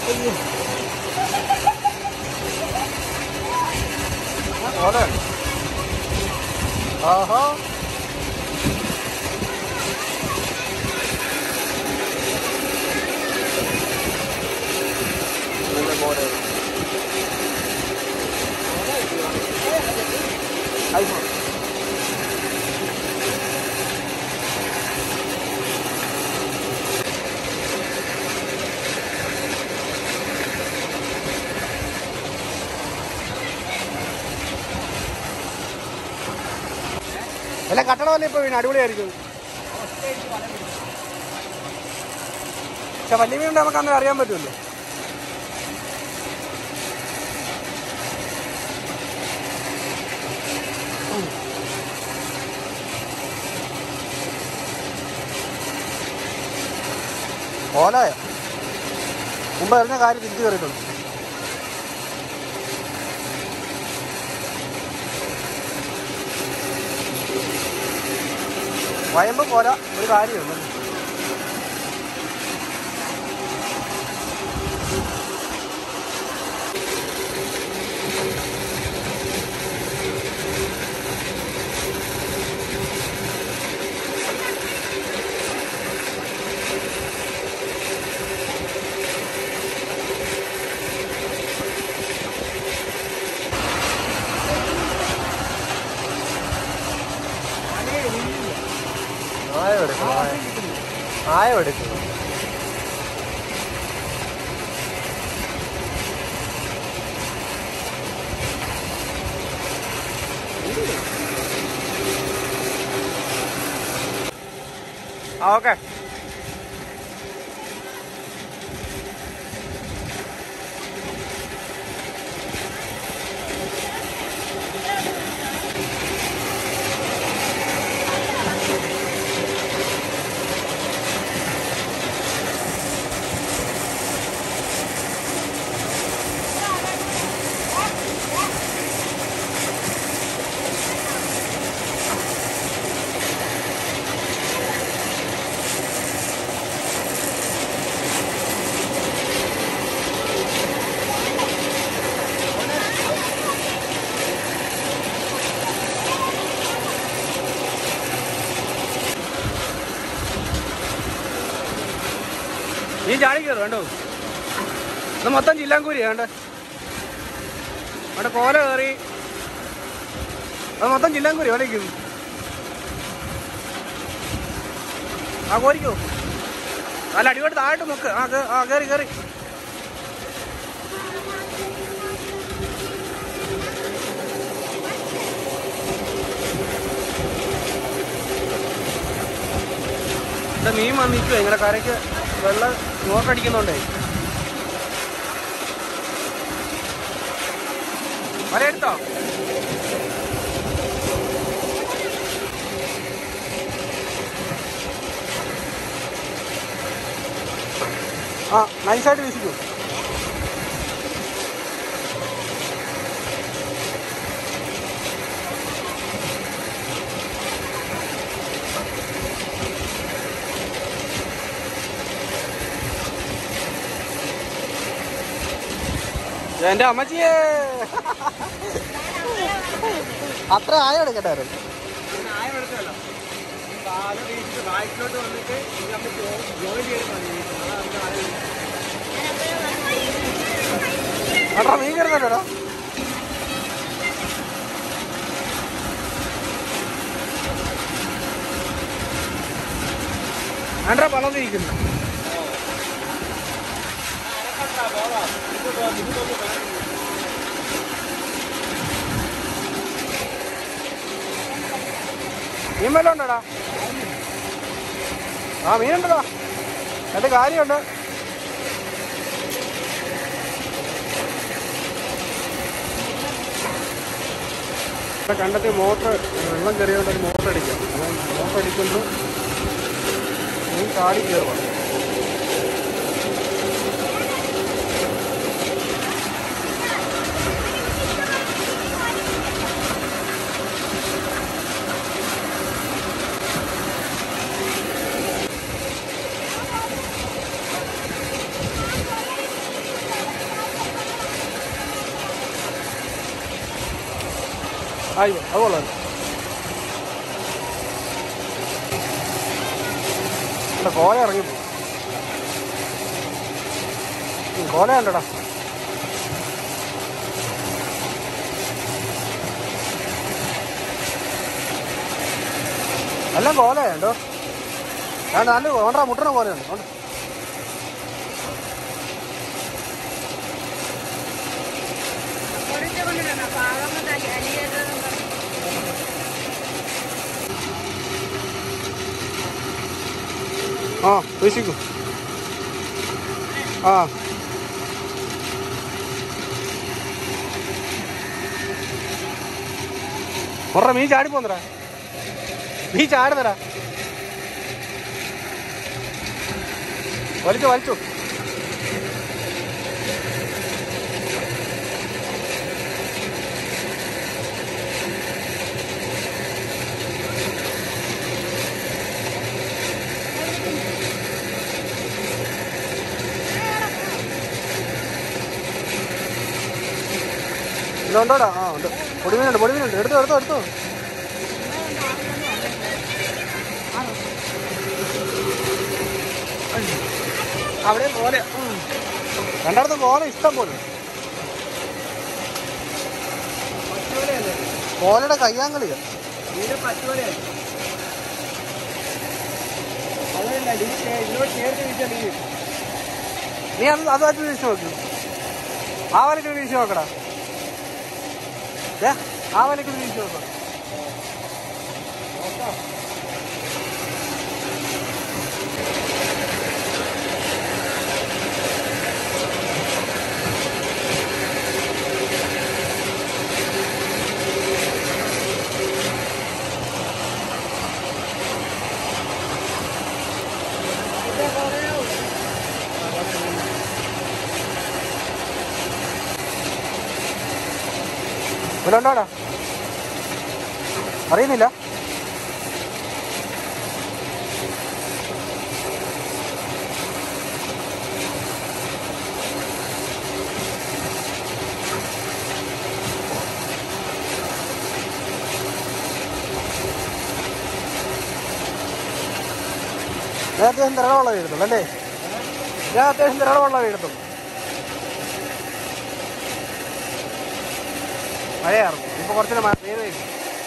ഓലെ ആഹാ ഇതിന്റെ പോലെ ഐഫോൺ എല്ലാം കട്ടണമല്ലേ ഇപ്പൊ വീണ് അടിപൊളിയായിരിക്കും പക്ഷെ വലിയ മീനുണ്ട് നമുക്ക് അന്നേരം അറിയാൻ പറ്റുമല്ലോ ഓലായ മുമ്പ് എറിഞ്ഞ കാര്യം തിരിച്ചു കയറിയിട്ടുണ്ട് വയമ്പ് പോരാ ഒരു കാര്യമുണ്ട് ആയോ എടുക്കും ആയോ എടുക്കും ആ ഓക്കെ നീ ചാടി കയറും വേണ്ടോ ഇത് മൊത്തം ചില്ലാങ്കൂരി വേണ്ട അവിടെ കോല കയറി അത് മൊത്തം ചില്ലാങ്കൂരി അവിടെ നിൽക്കുന്നു ആ കോരിക്കോ അല്ല അടിപൊളി താഴോട്ട് മുക്ക് ആ കേ- ആ കയറി കയറി ഇവിടെ മീൻ വന്നിരിക്കുവോ ഇങ്ങനെ കരയ്ക്ക് വെള്ളം നോക്കടിക്കുന്നുണ്ടേ വല എടുത്തോ ആ നൈസായിട്ട് വീശിക്കൂ എന്റെ അമ്മച്ചിയെ അത്ര ആയം എടുക്കട്ടായിരുന്നു അടാ മീൻ കയറുന്നല്ലോ ആണ്ട്രാ പളർന്നിരിക്കുന്നു മീൻ വല്ലതും ഉണ്ടോടാ ആ മീനുണ്ടടാ രണ്ട് കാര്യമുണ്ട് ഇവിടെ കണ്ടെത്തി മോട്ടർ വെള്ളം കയറിയോണ്ട് ഒരു മോട്ടർ അടിക്കാം അപ്പം മോട്ടർ അടിക്കുമ്പോൾ മീൻ ചാടി കയറുക അയ്യോ അത് കൊള്ളാം ഇവിടെ കോല ഇറങ്ങിപ്പോ കോല ഉണ്ടടാ എല്ലാം കോലയുണ്ടോ ഞാൻ നല്ല കൊണ്ടാ മുട്ടണ കോലയുണ്ട് കൊണ്ട് പൊടിച്ച് കൊണ്ടിടണം പാവം കൊണ്ട് അലി അലിയേറ്റതെന്ന് പറഞ്ഞു ആ വീശിക്കൂ ആ മുറ മീൻ ചാടി പോന്നടാ നീ ചാടുന്നടാ വലിച്ചു വലിച്ചു ഇതുണ്ടോടാ ആ ഉണ്ട് പൊടിമീനുണ്ട് പൊടിമീനുണ്ട് എടുത്തോ എടുത്തോ എടുത്തോ അവിടെ പോലെ രണ്ടിടത്ത് പോലെ ഇഷ്ടം പോലെ കോലയുടെ കയ്യാങ്കളിയ നീ അത് അത് വെച്ച് വീഴ്ച നോക്ക് ആ വലക്ക് വീഴ്ച നോക്കടാ ദേ, ആ വലക്ക് വീഴ്ച നോക്കാം ഇവരുണ്ടോടാ അറിയുന്നില്ല ഞാൻ അത്യാവശ്യം ധാരാളമുള്ള വീടുത്തുള്ളൂ അല്ലേ ഞാൻ അത്യാവശ്യം ധാരാളമുള്ള വീടുത്തുള്ളൂ മഴയായിരുന്നു ഇപ്പൊ കുറച്ചിട്ട് മഴ പെയ്ത് കഴിഞ്ഞു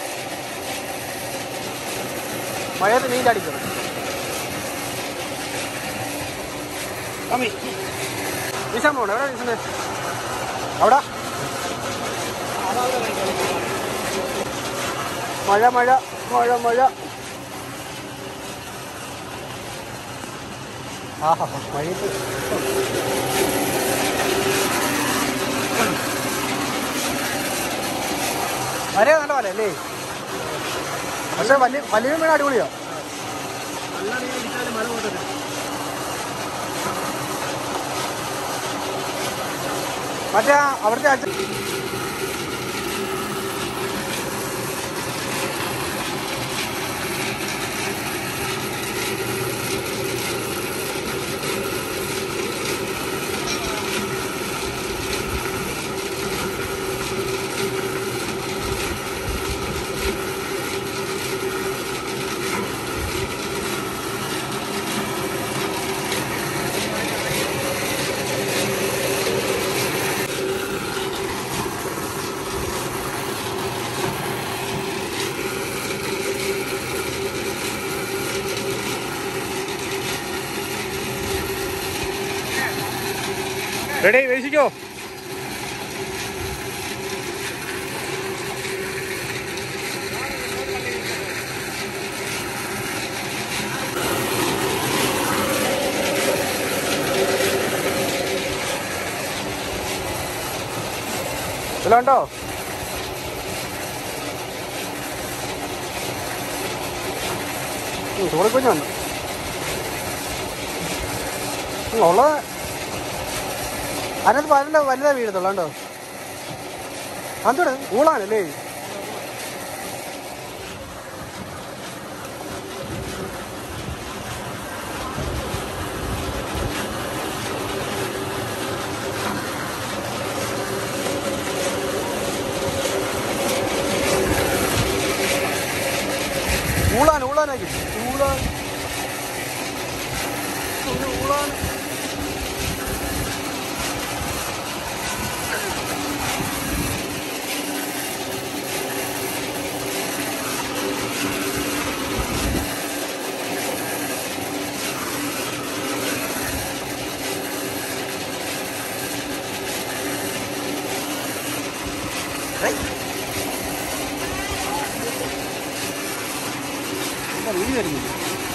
മഴയത്ത് മീൻ ചാടിക്കണം അമ്മി വീശാൻ പോകണം എവിടെ വീശുന്നത് അവിടെ മഴ മഴ മഴ മഴ ആഹാ മഴയത്ത് വരെ നല്ല വല അല്ലേ പക്ഷെ വലിയ വലിയ മീൻ അടിപൊളിയാ മറ്റേ ആ അവിടുത്തെ അച്ഛൻ റെഡി വീശിക്കോ ഇതിലുണ്ടോ ചോറിക്കുഞ്ഞുണ്ട് ഉള്ളത് അതിനകത്ത് വലുത വലുതാ വീഴത്തുള്ളൂ കണ്ടോ അതോടെ ഊളാണല്ലേ എന്താ വീട് വരുന്നില്ല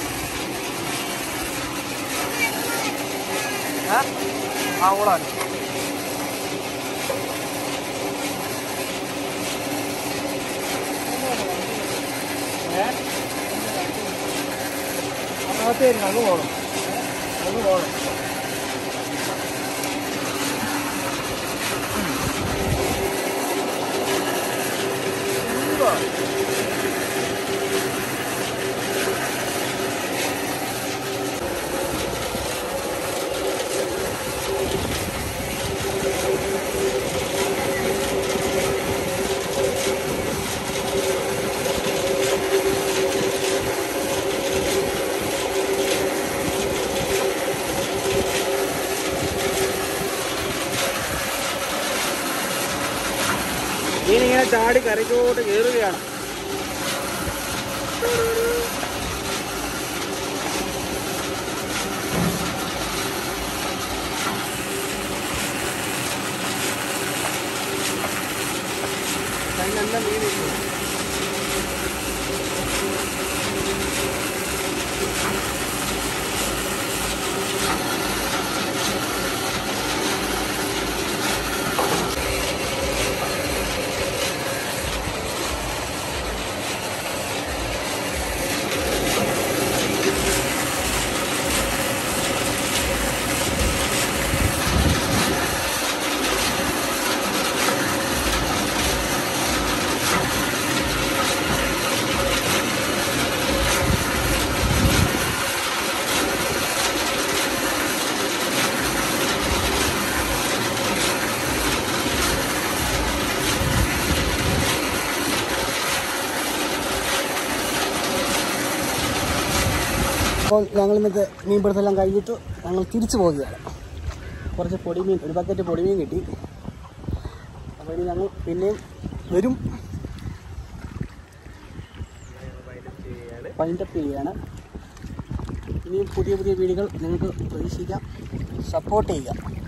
ഏ? ആ ഓളാണ് അകത്തേക്ക് അങ്ങ് പോകണം അങ്ങ് പോകണം മീനിങ്ങനെ ചാടി കരയ്ക്കോട്ട് കയറുകയാണ് അതിനെന്താ മീനില്ല അപ്പോൾ ഞങ്ങൾ ഇന്നത്തെ മീൻപിടുത്തെല്ലാം കഴിഞ്ഞിട്ട് ഞങ്ങൾ തിരിച്ചു പോവുകയാണ് കുറച്ച് പൊടിമീൻ ഒരു ബക്കറ്റ് പൊടിമീൻ കിട്ടി അപ്പോൾ ഇനി ഞങ്ങൾ പിന്നെയും വരും വൈൻഡപ്പ് ചെയ്യുകയാണ് ഇനിയും പുതിയ പുതിയ വീഡിയോകൾ നിങ്ങൾക്ക് പ്രതീക്ഷിക്കാം സപ്പോർട്ട് ചെയ്യുക